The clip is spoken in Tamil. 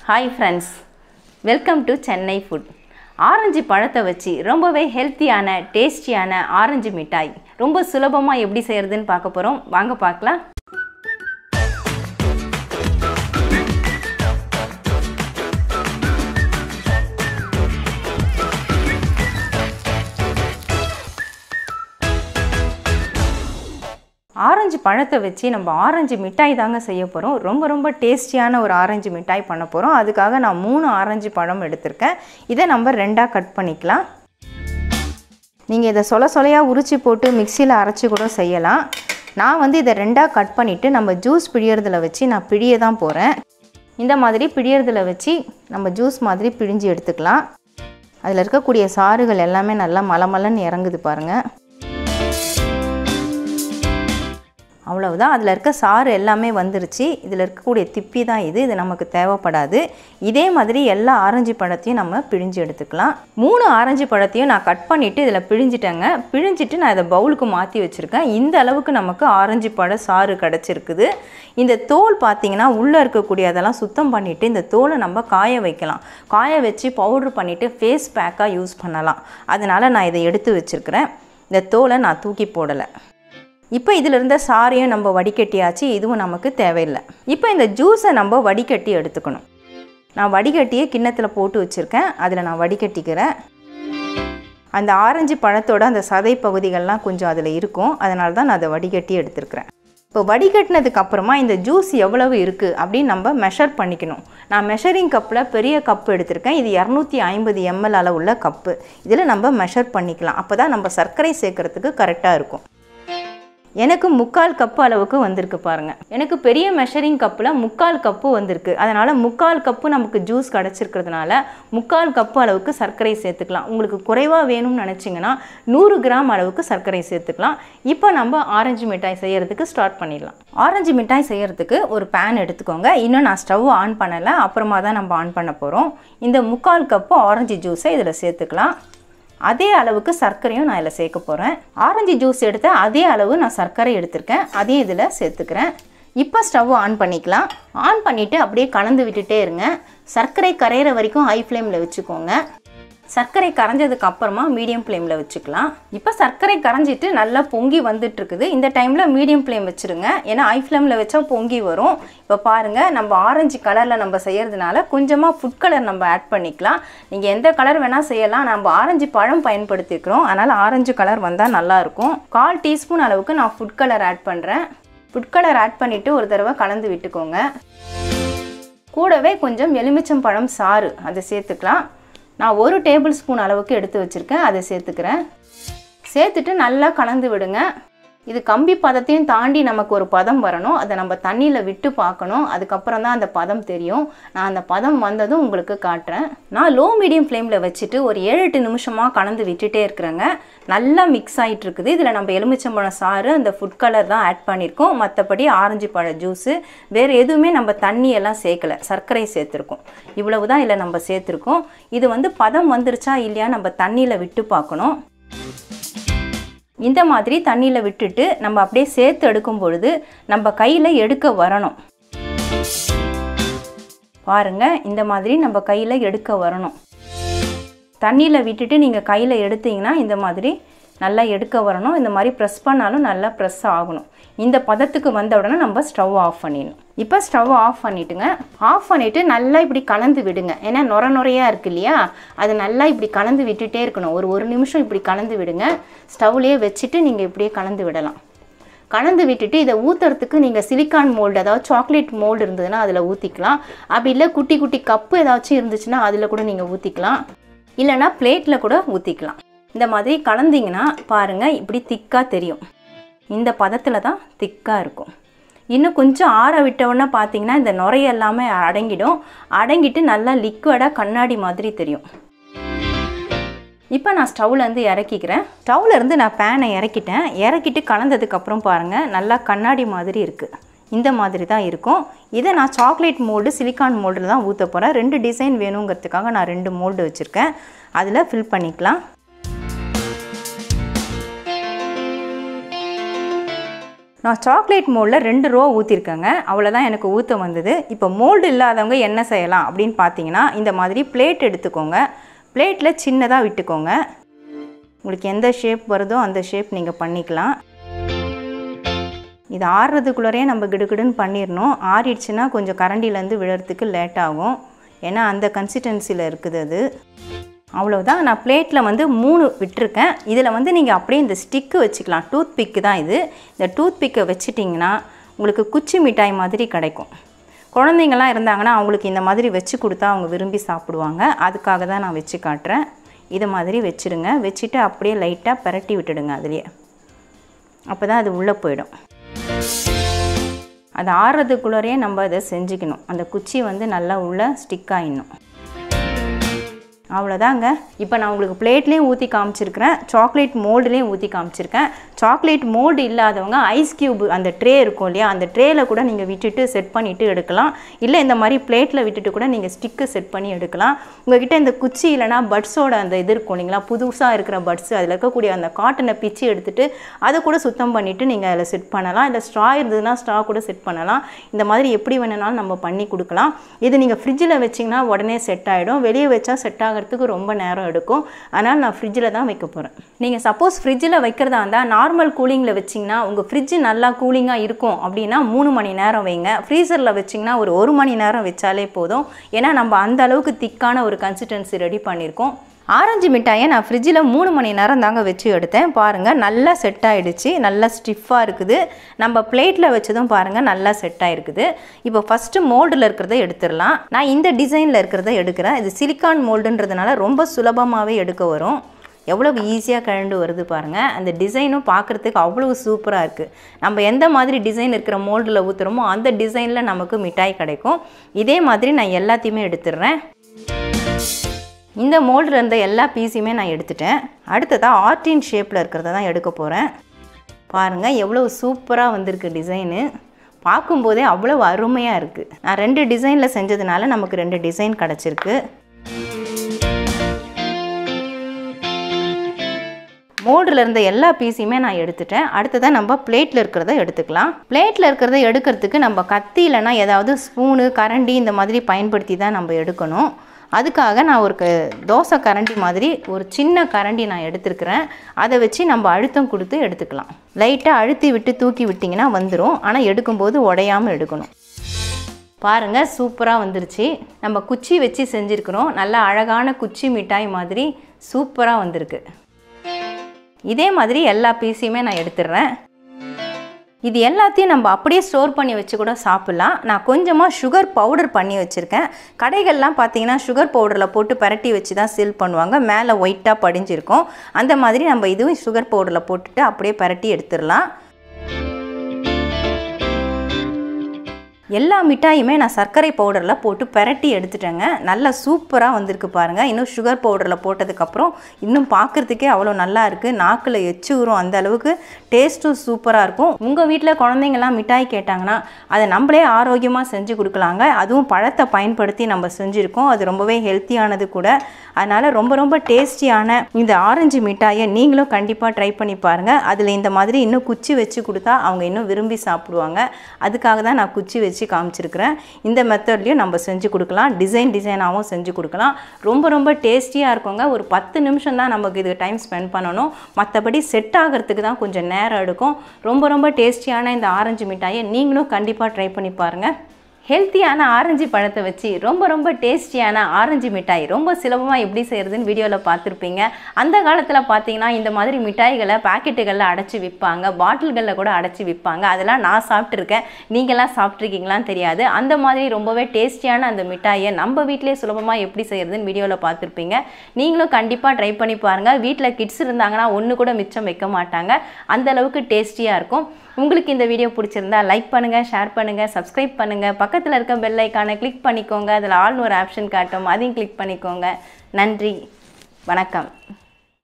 hi friends welcome to Chennai food orange பழத்தை வச்சு ரொம்பவே ஹெல்த்தியான டேஸ்டியான ஆரஞ்சு மிட்டாய் ரொம்ப சுலபமாக எப்படி செய்கிறதுன்னு பார்க்க போகிறோம் வாங்க பார்க்கலாம் ஆரஞ்சு பழத்தை வச்சு நம்ம ஆரஞ்சு மிட்டாய் தாங்க செய்ய போகிறோம் ரொம்ப ரொம்ப டேஸ்டியான ஒரு ஆரஞ்சு மிட்டாய் பண்ண போகிறோம் அதுக்காக நான் மூணு ஆரஞ்சு பழம் எடுத்திருக்கேன் இதை நம்ம ரெண்டாக கட் பண்ணிக்கலாம் நீங்கள் இதை சொல சொலையாக உரிச்சு போட்டு மிக்சியில் அரைச்சி கூட செய்யலாம் நான் வந்து இதை ரெண்டாக கட் பண்ணிவிட்டு நம்ம ஜூஸ் பிழியறதுல வச்சு நான் பிழிய தான் போகிறேன் இந்த மாதிரி பிழியறதுல வச்சு நம்ம ஜூஸ் மாதிரி பிழிஞ்சு எடுத்துக்கலாம் அதில் இருக்கக்கூடிய சாறுகள் எல்லாமே நல்லா மலமலன்னு இறங்குது பாருங்கள் அவ்வளவுதான் அதில் இருக்க சாறு எல்லாமே வந்துருச்சு இதில் இருக்கக்கூடிய திப்பி தான் இது இது நமக்கு தேவைப்படாது இதே மாதிரி எல்லா ஆரஞ்சு பழத்தையும் நம்ம பிழிஞ்சு எடுத்துக்கலாம் மூணு ஆரஞ்சு பழத்தையும் நான் கட் பண்ணிவிட்டு இதில் பிழிஞ்சிட்டேங்க பிழிஞ்சிட்டு நான் இதை பவுலுக்கு மாற்றி வச்சுருக்கேன் இந்த அளவுக்கு நமக்கு ஆரஞ்சு பழ சாறு கிடச்சிருக்குது இந்த தோல் பார்த்திங்கன்னா உள்ளே இருக்கக்கூடிய அதெல்லாம் சுத்தம் பண்ணிவிட்டு இந்த தோலை நம்ம காய வைக்கலாம் காய வச்சு பவுட்ரு பண்ணிவிட்டு ஃபேஸ் பேக்காக யூஸ் பண்ணலாம் அதனால் நான் இதை எடுத்து வச்சுருக்கிறேன் இந்த தோலை நான் தூக்கி போடலை இப்போ இதில் இருந்த சாரையும் நம்ம வடிகட்டியாச்சு இதுவும் நமக்கு தேவையில்லை இப்போ இந்த ஜூஸை நம்ம வடிகட்டி எடுத்துக்கணும் நான் வடிகட்டியே கிண்ணத்தில் போட்டு வச்சுருக்கேன் அதில் நான் வடிகட்டிக்கிறேன் அந்த ஆரஞ்சு பழத்தோட அந்த சதை பகுதிகள்லாம் கொஞ்சம் அதில் இருக்கும் அதனால தான் நான் அதை வடிகட்டி எடுத்துருக்கிறேன் இப்போ வடிகட்டினதுக்கு அப்புறமா இந்த ஜூஸ் எவ்வளவு இருக்குது அப்படின்னு நம்ம மெஷர் பண்ணிக்கணும் நான் மெஷரிங் கப்பில் பெரிய கப்பு எடுத்திருக்கேன் இது இரநூத்தி ஐம்பது எம்எல் அளவுள்ள கப்பு இதில் நம்ம மெஷர் பண்ணிக்கலாம் அப்போ தான் நம்ம சர்க்கரை சேர்க்கறதுக்கு கரெக்டாக இருக்கும் எனக்கு முக்கால் கப்பு அளவுக்கு வந்திருக்கு பாருங்கள் எனக்கு பெரிய மெஷரிங் கப்பில் முக்கால் கப்பு வந்திருக்கு அதனால் முக்கால் கப்பு நமக்கு ஜூஸ் கிடச்சிருக்கிறதுனால முக்கால் கப்பு அளவுக்கு சர்க்கரை சேர்த்துக்கலாம் உங்களுக்கு குறைவாக வேணும்னு நினச்சிங்கன்னா நூறு கிராம் அளவுக்கு சர்க்கரை சேர்த்துக்கலாம் இப்போ நம்ம ஆரஞ்சு மிட்டாய் செய்கிறதுக்கு ஸ்டார்ட் பண்ணிடலாம் ஆரஞ்சு மிட்டாய் செய்கிறதுக்கு ஒரு பேன் எடுத்துக்கோங்க இன்னும் நான் ஸ்டவ் ஆன் பண்ணலை அப்புறமா தான் நம்ம ஆன் பண்ண போகிறோம் இந்த முக்கால் கப்பு ஆரஞ்சு ஜூஸை இதில் சேர்த்துக்கலாம் அதே அளவுக்கு சர்க்கரையும் நான் இதில் சேர்க்க போகிறேன் ஆரஞ்சு ஜூஸ் எடுத்த அதே அளவு நான் சர்க்கரை எடுத்திருக்கேன் அதையும் இதில் சேர்த்துக்கிறேன் இப்போ ஸ்டவ் ஆன் பண்ணிக்கலாம் ஆன் பண்ணிவிட்டு அப்படியே கலந்து விட்டுட்டே இருங்க சர்க்கரை கரையிற வரைக்கும் ஹை ஃப்ளேமில் வச்சுக்கோங்க சர்க்கரை கரைஞ்சதுக்கு அப்புறமா மீடியம் ஃப்ளேமில் வச்சுக்கலாம் இப்போ சர்க்கரை கரைஞ்சிட்டு நல்லா பொங்கி வந்துட்டு இருக்குது இந்த டைமில் மீடியம் ஃப்ளேம் வச்சுருங்க ஏன்னா ஹை ஃப்ளேமில் வச்சா பொங்கி வரும் இப்போ பாருங்கள் நம்ம ஆரஞ்சு கலரில் நம்ம செய்கிறதுனால கொஞ்சமாக ஃபுட் கலர் நம்ம ஆட் பண்ணிக்கலாம் நீங்கள் எந்த கலர் வேணால் செய்யலாம் நம்ம ஆரஞ்சு பழம் பயன்படுத்திக்கிறோம் அதனால் ஆரஞ்சு கலர் வந்தால் நல்லாயிருக்கும் கால் டீஸ்பூன் அளவுக்கு நான் ஃபுட் கலர் ஆட் பண்ணுறேன் ஃபுட் கலர் ஆட் பண்ணிவிட்டு ஒரு தடவை கலந்து விட்டுக்கோங்க கூடவே கொஞ்சம் எலுமிச்சம் பழம் சாறு அதை சேர்த்துக்கலாம் நான் ஒரு டேபிள் ஸ்பூன் அளவுக்கு எடுத்து வச்சுருக்கேன் அதை சேர்த்துக்கிறேன் சேர்த்துட்டு நல்லா கலந்து விடுங்க இது கம்பி பதத்தையும் தாண்டி நமக்கு ஒரு பதம் வரணும் அதை நம்ம தண்ணியில் விட்டு பார்க்கணும் அதுக்கப்புறம் தான் அந்த பதம் தெரியும் நான் அந்த பதம் வந்ததும் உங்களுக்கு காட்டுறேன் நான் லோ மீடியம் ஃப்ளேமில் வச்சுட்டு ஒரு ஏழு எட்டு நிமிஷமாக கலந்து விட்டுட்டே இருக்கிறேங்க நல்லா மிக்ஸ் ஆகிட்டு இருக்குது இதில் நம்ம எலுமிச்சம்பழம் சாறு அந்த ஃபுட் கலர் தான் ஆட் பண்ணியிருக்கோம் மற்றபடி ஆரஞ்சு பழ ஜூஸு வேறு எதுவுமே நம்ம தண்ணியெல்லாம் சேர்க்கலை சர்க்கரை சேர்த்துருக்கோம் இவ்வளவு தான் இதில் நம்ம சேர்த்துருக்கோம் இது வந்து பதம் வந்துருச்சா இல்லையா நம்ம தண்ணியில் விட்டு பார்க்கணும் இந்த மாதிரி தண்ணியில் விட்டுட்டு நம்ம அப்படியே சேர்த்து எடுக்கும் பொழுது நம்ம கையில் எடுக்க வரணும் பாருங்க இந்த மாதிரி நம்ம கையில் எடுக்க வரணும் தண்ணியில் விட்டுட்டு நீங்கள் கையில் எடுத்தீங்கன்னா இந்த மாதிரி நல்லா எடுக்க வரணும் இந்த மாதிரி ப்ரெஸ் பண்ணாலும் நல்லா ப்ரெஸ் ஆகணும் இந்த பதத்துக்கு வந்த உடனே நம்ம ஸ்டவ் ஆஃப் பண்ணிடணும் இப்போ ஸ்டவ் ஆஃப் பண்ணிவிட்டுங்க ஆஃப் பண்ணிவிட்டு நல்லா இப்படி கலந்து விடுங்க ஏன்னா நுர நுறையாக இருக்கு இல்லையா அது நல்லா இப்படி கலந்து விட்டுட்டே இருக்கணும் ஒரு ஒரு நிமிஷம் இப்படி கலந்து விடுங்க ஸ்டவ்லேயே வச்சுட்டு நீங்கள் இப்படியே கலந்து விடலாம் கலந்து விட்டுட்டு இதை ஊற்றுறதுக்கு நீங்கள் சிலிக்கான் மோல்டு அதாவது சாக்லேட் மோல்டு இருந்ததுன்னா அதில் ஊற்றிக்கலாம் அப்படி இல்லை குட்டி குட்டி கப்பு ஏதாச்சும் இருந்துச்சுன்னா அதில் கூட நீங்கள் ஊற்றிக்கலாம் இல்லைனா பிளேட்டில் கூட ஊற்றிக்கலாம் இந்த மாதிரி கலந்திங்கன்னா பாருங்கள் இப்படி திக்காக தெரியும் இந்த பதத்தில் தான் திக்காக இருக்கும் இன்னும் கொஞ்சம் ஆற விட்டவுடனே பார்த்தீங்கன்னா இந்த நுரை எல்லாமே அடங்கிடும் அடங்கிட்டு நல்லா லிக்விடாக கண்ணாடி மாதிரி தெரியும் இப்போ நான் ஸ்டவ்லேருந்து இறக்கிக்கிறேன் ஸ்டவ்லேருந்து நான் பேனை இறக்கிட்டேன் இறக்கிட்டு கலந்ததுக்கப்புறம் பாருங்கள் நல்லா கண்ணாடி மாதிரி இருக்குது இந்த மாதிரி தான் இருக்கும் இதை நான் சாக்லேட் மோல்டு சிலிக்கான் மோல்டில் தான் ஊற்ற போகிறேன் ரெண்டு டிசைன் வேணுங்கிறதுக்காக நான் ரெண்டு மோல்டு வச்சுருக்கேன் அதில் ஃபில் பண்ணிக்கலாம் நான் சாக்லேட் மோல்டில் ரெண்டு ரோ ஊற்றிருக்கேங்க அவ்வளோதான் எனக்கு ஊற்ற வந்தது இப்போ மோல்டு இல்லாதவங்க என்ன செய்யலாம் அப்படின்னு பார்த்தீங்கன்னா இந்த மாதிரி பிளேட் எடுத்துக்கோங்க பிளேட்டில் சின்னதாக விட்டுக்கோங்க உங்களுக்கு எந்த ஷேப் வருதோ அந்த ஷேப் நீங்கள் பண்ணிக்கலாம் இது ஆறுறதுக்குள்ளரே நம்ம கிடுகிடுன்னு பண்ணிடணும் ஆறிடுச்சுன்னா கொஞ்சம் கரண்டிலேருந்து விழறதுக்கு லேட் ஆகும் ஏன்னா அந்த கன்சிஸ்டன்சியில் இருக்குது அது அவ்வளோதான் நான் பிளேட்டில் வந்து மூணு விட்டுருக்கேன் இதில் வந்து நீங்கள் அப்படியே இந்த ஸ்டிக்கு வச்சுக்கலாம் டூத் பிக்கு தான் இது இந்த டூத் பிக்கை வச்சிட்டிங்கன்னா உங்களுக்கு குச்சி மிட்டாய் மாதிரி கிடைக்கும் குழந்தைங்கள்லாம் இருந்தாங்கன்னா அவங்களுக்கு இந்த மாதிரி வச்சு கொடுத்தா அவங்க விரும்பி சாப்பிடுவாங்க அதுக்காக தான் நான் வச்சு காட்டுறேன் இதை மாதிரி வச்சுருங்க வச்சுட்டு அப்படியே லைட்டாக பிரட்டி விட்டுடுங்க அதுலேயே அப்போ தான் அது உள்ளே போயிடும் அது ஆறுறதுக்குள்ளரே நம்ம அதை செஞ்சுக்கணும் அந்த குச்சி வந்து நல்லா உள்ளே ஸ்டிக் ஆகிடணும் அவ்வளோதாங்க இப்போ நான் உங்களுக்கு பிளேட்லேயும் ஊற்றி காமிச்சிருக்கிறேன் சாக்லேட் மோல்டுலேயும் ஊற்றி காமிச்சிருக்கேன் சாக்லேட் மோல்டு இல்லாதவங்க ஐஸ் கியூப் அந்த ட்ரே இருக்கும் இல்லையா அந்த ட்ரேயில் கூட நீங்கள் விட்டுட்டு செட் பண்ணிவிட்டு எடுக்கலாம் இல்லை இந்த மாதிரி பிளேட்டில் விட்டுட்டு கூட நீங்கள் ஸ்டிக்கு செட் பண்ணி எடுக்கலாம் உங்ககிட்ட இந்த குச்சி இல்லைனா பட்ஸோட அந்த இது இருக்கும் இல்லைங்களா புதுசாக இருக்கிற பட்ஸு அதில் இருக்கக்கூடிய அந்த காட்டனை பிச்சு எடுத்துட்டு அதை கூட சுத்தம் பண்ணிவிட்டு நீங்கள் அதில் செட் பண்ணலாம் இல்லை ஸ்ட்ரா இருந்ததுன்னா ஸ்ட்ரா கூட செட் பண்ணலாம் இந்த மாதிரி எப்படி வேணுனாலும் நம்ம பண்ணி கொடுக்கலாம் இது நீங்கள் ஃப்ரிட்ஜில் வச்சிங்கன்னா உடனே செட் ஆகிடும் வெளியே வச்சா செட் ஆகிறதுக்கு ரொம்ப நேரம் எடுக்கும் அதனால் நான் ஃப்ரிட்ஜில் தான் வைக்க போகிறேன் நீங்கள் சப்போஸ் ஃப்ரிட்ஜில் வைக்கிறதா இருந்தால் நார்மல் கூலிங்கில் வச்சிங்கன்னா உங்கள் ஃப்ரிட்ஜு நல்லா கூலிங்காக இருக்கும் அப்படின்னா மூணு மணி நேரம் வைங்க ஃப்ரீசரில் வச்சிங்கன்னா ஒரு ஒரு மணி நேரம் வச்சாலே போதும் ஏன்னா நம்ம அந்த அளவுக்கு திக்கான ஒரு கன்சிஸ்டன்சி ரெடி பண்ணியிருக்கோம் ஆரஞ்சு மிட்டாயை நான் ஃப்ரிட்ஜில் மூணு மணி நேரம் தாங்க வச்சு எடுத்தேன் பாருங்கள் நல்லா செட் ஆகிடுச்சு நல்லா ஸ்டிஃபாக இருக்குது நம்ம பிளேட்டில் வச்சதும் பாருங்கள் நல்லா செட் ஆகிருக்குது இப்போ ஃபஸ்ட்டு மோல்டில் இருக்கிறத எடுத்துடலாம் நான் இந்த டிசைனில் இருக்கிறத எடுக்கிறேன் இது சிலிக்கான் மோல்டுன்றதுனால ரொம்ப சுலபமாகவே எடுக்க வரும் எவ்வளவு ஈஸியாக கழண்டு வருது பாருங்கள் அந்த டிசைனும் பார்க்குறதுக்கு அவ்வளோ சூப்பராக இருக்குது நம்ம எந்த மாதிரி டிசைன் இருக்கிற மோல்டில் ஊற்றுறோமோ அந்த டிசைனில் நமக்கு மிட்டாய் கிடைக்கும் இதே மாதிரி நான் எல்லாத்தையுமே எடுத்துடுறேன் இந்த மோல்டில் இருந்த எல்லா பீஸையுமே நான் எடுத்துட்டேன் அடுத்ததாக ஆர்டின் ஷேப்பில் இருக்கிறத தான் எடுக்க போகிறேன் பாருங்கள் எவ்வளோ சூப்பராக வந்திருக்கு டிசைனு பார்க்கும்போதே அவ்வளோ அருமையாக இருக்குது நான் ரெண்டு டிசைனில் செஞ்சதுனால நமக்கு ரெண்டு டிசைன் கிடச்சிருக்கு மோல்டில் இருந்த எல்லா பீஸையுமே நான் எடுத்துட்டேன் அடுத்ததாக நம்ம பிளேட்டில் இருக்கிறத எடுத்துக்கலாம் பிளேட்டில் இருக்கிறத எடுக்கிறதுக்கு நம்ம கத்தி இல்லைன்னா ஏதாவது ஸ்பூனு கரண்டி இந்த மாதிரி பயன்படுத்தி தான் நம்ம எடுக்கணும் அதுக்காக நான் ஒரு க தோசை கரண்டி மாதிரி ஒரு சின்ன கரண்டி நான் எடுத்துருக்கிறேன் அதை வச்சு நம்ம அழுத்தம் கொடுத்து எடுத்துக்கலாம் லைட்டாக அழுத்தி விட்டு தூக்கி விட்டிங்கன்னா வந்துடும் ஆனால் எடுக்கும்போது உடையாமல் எடுக்கணும் பாருங்கள் சூப்பராக வந்துருச்சு நம்ம குச்சி வச்சு செஞ்சுருக்கிறோம் நல்லா அழகான குச்சி மிட்டாய் மாதிரி சூப்பராக வந்திருக்கு இதே மாதிரி எல்லா பீஸையுமே நான் எடுத்துடுறேன் இது எல்லாத்தையும் நம்ம அப்படியே ஸ்டோர் பண்ணி வச்சு கூட சாப்பிட்லாம் நான் கொஞ்சமாக சுகர் பவுடர் பண்ணி வச்சுருக்கேன் கடைகள்லாம் பார்த்தீங்கன்னா சுகர் பவுடரில் போட்டு பரட்டி வச்சு தான் சீல் பண்ணுவாங்க மேலே ஒயிட்டாக படிஞ்சிருக்கும் அந்த மாதிரி நம்ம இதுவும் சுகர் பவுடரில் போட்டுட்டு அப்படியே பரட்டி எடுத்துடலாம் எல்லா மிட்டாயுமே நான் சர்க்கரை பவுடரில் போட்டு பெரட்டி எடுத்துட்டேங்க நல்லா சூப்பராக வந்திருக்கு பாருங்கள் இன்னும் சுகர் பவுடரில் போட்டதுக்கப்புறம் இன்னும் பார்க்குறதுக்கே அவ்வளோ நல்லா இருக்குது நாக்கில் எச்சு ஊறும் அந்த அளவுக்கு டேஸ்ட்டும் சூப்பராக இருக்கும் உங்கள் வீட்டில் குழந்தைங்கள்லாம் மிட்டாய் கேட்டாங்கன்னா அதை நம்மளே ஆரோக்கியமாக செஞ்சு கொடுக்கலாங்க அதுவும் பழத்தை பயன்படுத்தி நம்ம செஞ்சுருக்கோம் அது ரொம்பவே ஹெல்த்தியானது கூட அதனால் ரொம்ப ரொம்ப டேஸ்டியான இந்த ஆரஞ்சு மிட்டாயை நீங்களும் கண்டிப்பாக ட்ரை பண்ணி பாருங்கள் அதில் இந்த மாதிரி இன்னும் குச்சி வச்சு கொடுத்தா அவங்க இன்னும் விரும்பி சாப்பிடுவாங்க அதுக்காக தான் நான் குச்சி வச்சு காமிச்சிருக்கிறேன் இந்த மெத்தட்லேயும் நம்ம செஞ்சு கொடுக்கலாம் டிசைன் டிசைனாகவும் செஞ்சு கொடுக்கலாம் ரொம்ப ரொம்ப டேஸ்டியாக இருக்குங்க ஒரு பத்து நிமிஷம் தான் நமக்கு இது டைம் ஸ்பெண்ட் பண்ணணும் மற்றபடி செட் ஆகிறதுக்கு தான் கொஞ்சம் நேரம் எடுக்கும் ரொம்ப ரொம்ப டேஸ்டியான இந்த ஆரஞ்சு மிட்டாயை நீங்களும் கண்டிப்பாக ட்ரை பண்ணி பாருங்கள் ஹெல்த்தியான ஆரஞ்சு பழத்தை வச்சு ரொம்ப ரொம்ப டேஸ்டியான ஆரஞ்சு மிட்டாய் ரொம்ப சுலபமாக எப்படி செய்கிறதுன்னு வீடியோவில் பார்த்துருப்பீங்க அந்த காலத்தில் பார்த்தீங்கன்னா இந்த மாதிரி மிட்டாய்களை பாக்கெட்டுகளில் அடைச்சி விற்பாங்க பாட்டில்களில் கூட அடைச்சி விற்பாங்க அதெல்லாம் நான் சாப்பிட்ருக்கேன் நீங்களாம் சாப்பிட்ருக்கீங்களான்னு தெரியாது அந்த மாதிரி ரொம்பவே டேஸ்டியான அந்த மிட்டாயை நம்ம வீட்டிலே சுலபமாக எப்படி செய்கிறதுன்னு வீடியோவில் பார்த்துருப்பீங்க நீங்களும் கண்டிப்பாக ட்ரை பண்ணி பாருங்கள் வீட்டில் கிட்ஸ் இருந்தாங்கன்னா ஒன்று கூட மிச்சம் வைக்க மாட்டாங்க அந்த அளவுக்கு டேஸ்டியாக இருக்கும் உங்களுக்கு இந்த வீடியோ பிடிச்சிருந்தா லைக் பண்ணுங்கள் ஷேர் பண்ணுங்கள் சப்ஸ்கிரைப் பண்ணுங்கள் பக்கத்தில் இருக்க பெல் ஐக்கானை கிளிக் பண்ணிக்கோங்க அதில் ஆல்னு ஒரு ஆப்ஷன் காட்டும் அதையும் கிளிக் பண்ணிக்கோங்க நன்றி வணக்கம்